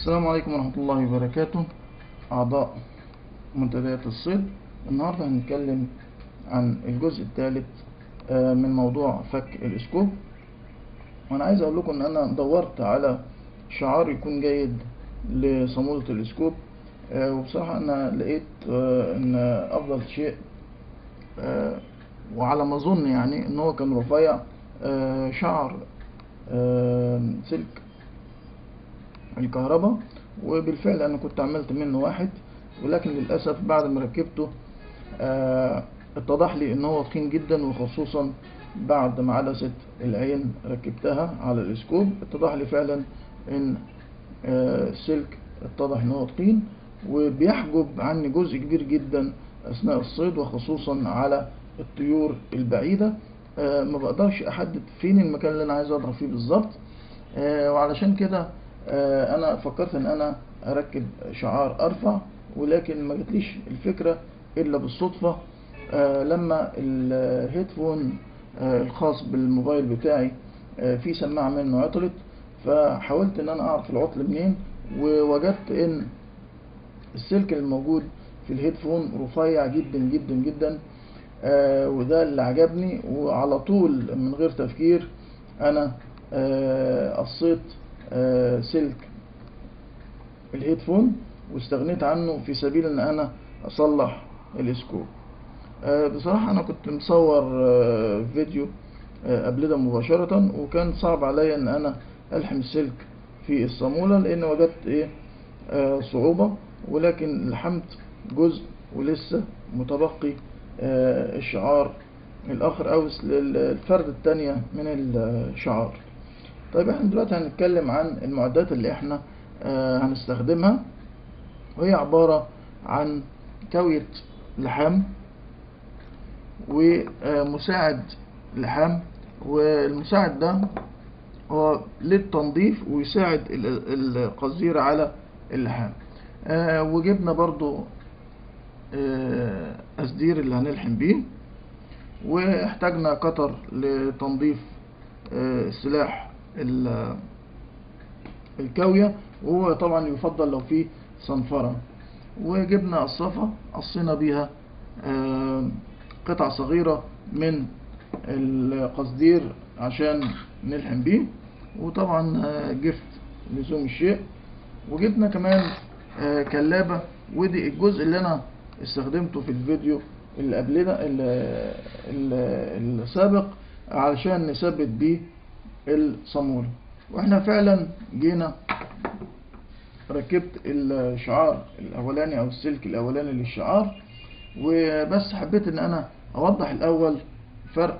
السلام عليكم ورحمة الله وبركاته أعضاء منتديات الصيد النهاردة هنتكلم عن الجزء الثالث آه، من موضوع فك الاسكوب وأنا عايز أقول لكم إن أنا دورت على شعار يكون جيد لصامولة الاسكوب آه، وبصراحة أنا لقيت آه، إن أفضل شيء آه، وعلى ما أظن يعني إن هو كان رفيع آه، شعر آه، سلك الكهرباء وبالفعل انا كنت عملت منه واحد ولكن للاسف بعد ما ركبته آه، اتضح لي ان هو تخين جدا وخصوصا بعد ما عدسة العين ركبتها على الاسكوب اتضح لي فعلا ان آه، السلك اتضح ان هو تخين وبيحجب عني جزء كبير جدا اثناء الصيد وخصوصا على الطيور البعيدة آه، ما بقدرش احدد فين المكان اللي انا عايز اضرب فيه بالظبط آه، وعلشان كده آه، انا فكرت ان انا اركب شعار ارفع ولكن ما جاتليش الفكرة الا بالصدفة آه، لما الهيدفون آه، الخاص بالموبايل بتاعي آه، في سماعة منه عطلت فحاولت ان انا اعرف العطل منين ووجدت ان السلك الموجود في الهيدفون رفيع جدا جدا جدا آه، وده اللي عجبني وعلى طول من غير تفكير انا آه، قصيت آه، سلك الهيدفون واستغنيت عنه في سبيل ان انا اصلح الاسكوب آه، بصراحة انا كنت مصور آه، فيديو آه، قبل ده مباشرة وكان صعب عليا ان انا الحم السلك في الصامولة لان وجدت ايه آه، صعوبة ولكن لحمت جزء ولسه متبقي آه، الشعار الاخر او الفردة التانية من الشعار طيب احنا دلوقتي هنتكلم عن المعدات اللي احنا آه، هنستخدمها وهي عبارة عن كوية لحام ومساعد لحام والمساعد ده هو للتنظيف ويساعد ال- القصدير على اللحام آه، وجبنا برضو آه، أسدير اللي هنلحم بيه واحتاجنا قطر لتنظيف آه، السلاح ال- الكاوية وهو طبعا يفضل لو فيه صنفرة وجبنا قصافة قصينا بيها آه، قطع صغيرة من القصدير عشان نلحم بيه وطبعا آه، جفت لزوم الشيء وجبنا كمان آه، كلابة ودي الجزء اللي انا استخدمته في الفيديو اللي قبلنا ال- ال- السابق علشان نثبت بيه الصامولة واحنا فعلا جينا ركبت الشعار الاولاني او السلك الاولاني للشعار وبس حبيت ان انا اوضح الاول فرق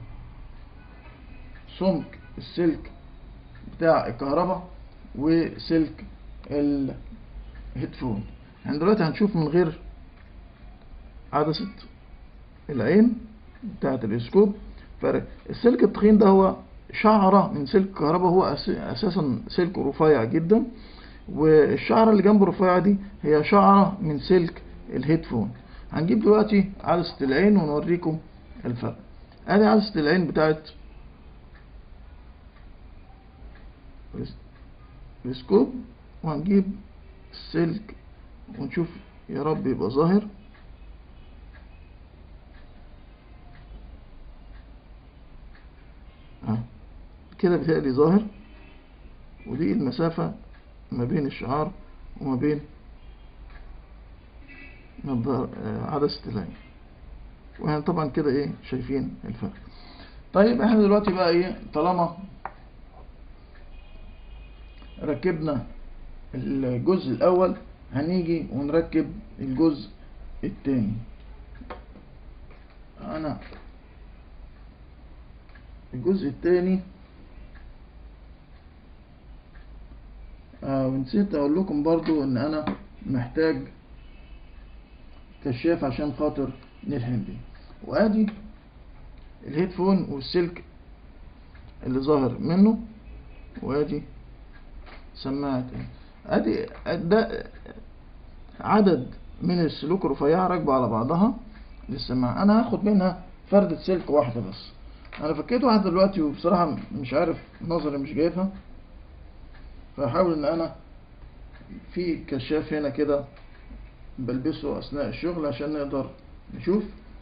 سمك السلك بتاع الكهرباء وسلك الهيدفون يعني دلوقتي هنشوف من غير عدسة العين بتاعة الاسكوب فرق السلك التخين ده هو شعرة من سلك الكهرباء هو أس- اساسا سلك رفيع جدا والشعرة اللي جنب الرفيعة دي هي شعرة من سلك الهيدفون هنجيب دلوقتي عدسة العين ونوريكم الفرق ادي عدسة العين بتاعت السكوب وهنجيب السلك ونشوف يا رب يبقى ظاهر اه كده بيتهيألي ظاهر ودي المسافة ما بين الشعار وما بين نظار- آه، عدسة العين واحنا طبعا كده ايه شايفين الفرق طيب احنا دلوقتي بقى ايه طالما ركبنا الجزء الاول هنيجي ونركب الجزء التاني انا الجزء التاني آه ونسيت اقول لكم برضو ان انا محتاج كشاف عشان خاطر نلحم بيه وادي الهيدفون والسلك اللي ظاهر منه وادي سماعة ادي ده عدد من السلوك الرفيعة راكبة على بعضها للسماعة انا هاخد منها فردة سلك واحدة بس انا فكيت واحدة دلوقتي وبصراحة مش عارف نظري مش جايبها فهحاول ان انا في كشاف هنا كده بلبسه اثناء الشغل عشان نقدر نشوف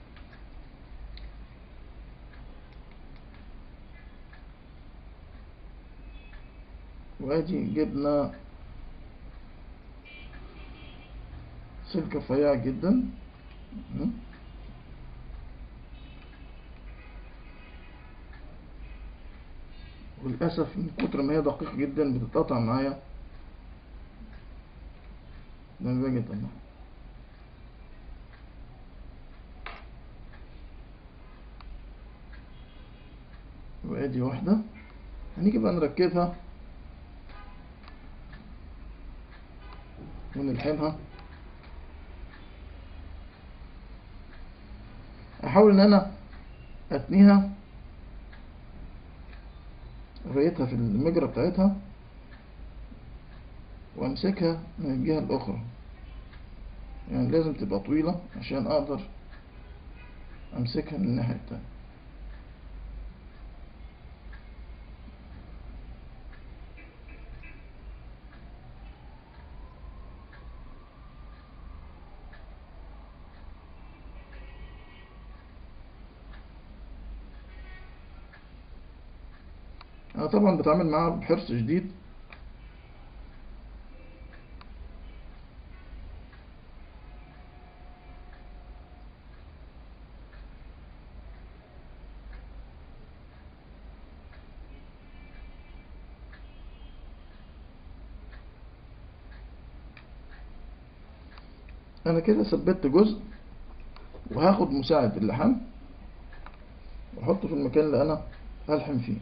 وادي جبنا سلك رفيع جدا وللأسف من كتر ما هي دقيقة جدا بتتقطع معايا لما باجي اطلعها وادي واحدة هنيجي بقى نركبها ونلحمها احاول ان انا اتنيها رقيتها في المجرى بتاعتها وامسكها من الجهة الاخرى يعني لازم تبقى طويلة عشان اقدر امسكها من الناحية التانية انا طبعا بتعامل معاها بحرص شديد انا كده ثبت جزء وهاخد مساعد اللحام واحطه في المكان اللي انا هلحم فيه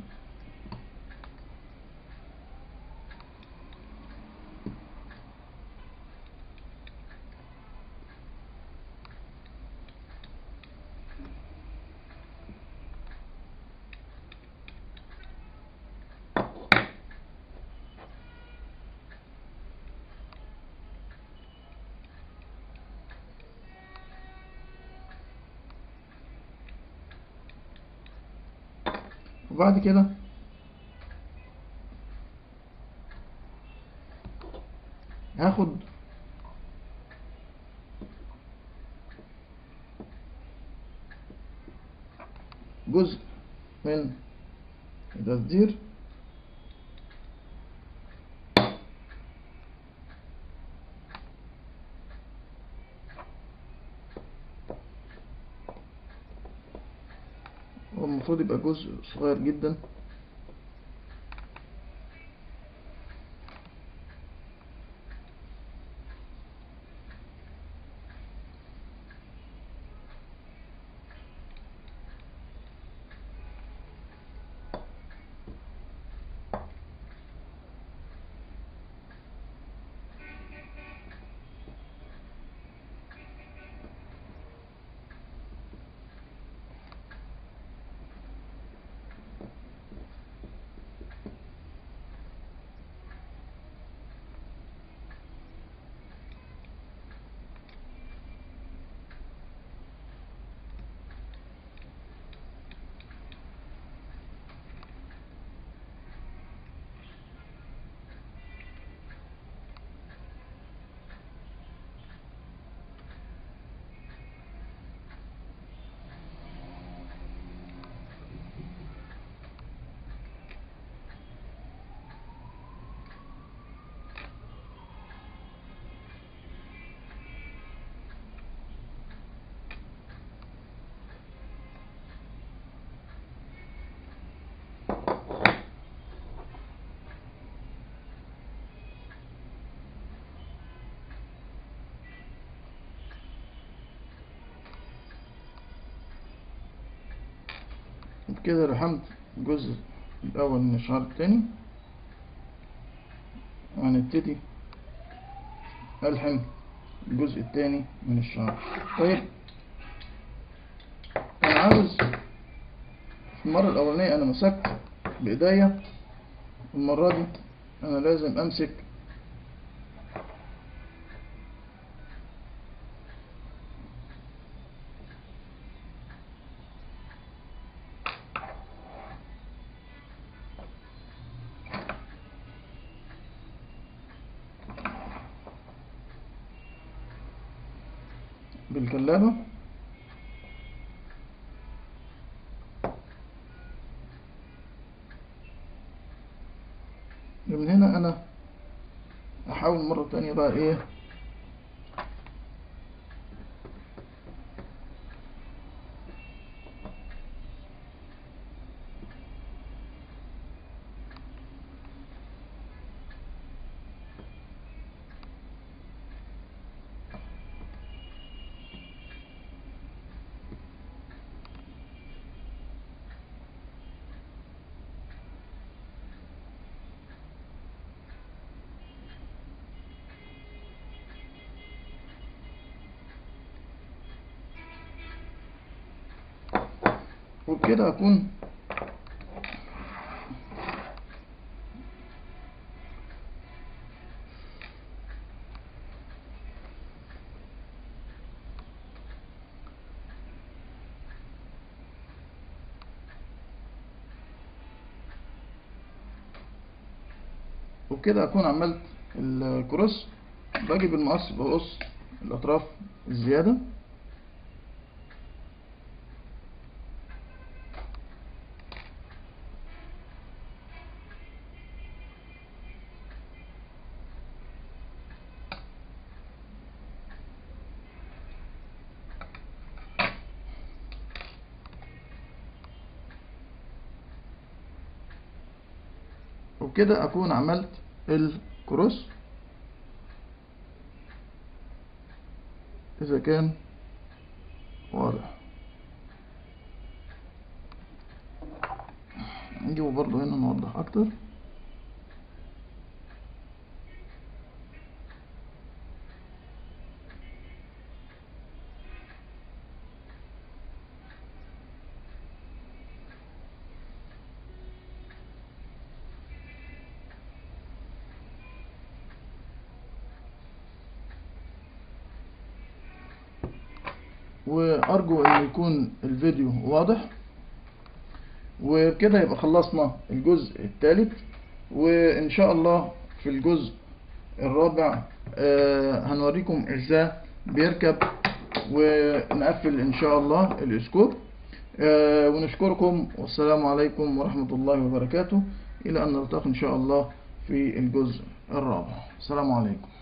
وبعد كده هاخد جزء من التصدير هو المفروض يبقى جزء صغير جدا كده لحمت الجزء الأول من الشعر التاني وهنبتدي ألحم الجزء التاني من الشعر طيب أنا عاوز في المرة الأولانية أنا مسكت بإيديا المرة دي أنا لازم أمسك بالكلابة من هنا انا احاول مرة تانية بقى ايه وبكده اكون وبكده اكون عملت الكروس باجي بالمقص بقص الاطراف الزياده وبكده اكون عملت الكروس اذا كان واضح نجيبه برضو هنا نوضح اكتر وارجو ان يكون الفيديو واضح وكده يبقى خلصنا الجزء الثالث وان شاء الله في الجزء الرابع آه هنوريكم ازاي بيركب ونقفل ان شاء الله الاسكوب آه ونشكركم والسلام عليكم ورحمة الله وبركاته الى ان نلتقي ان شاء الله في الجزء الرابع السلام عليكم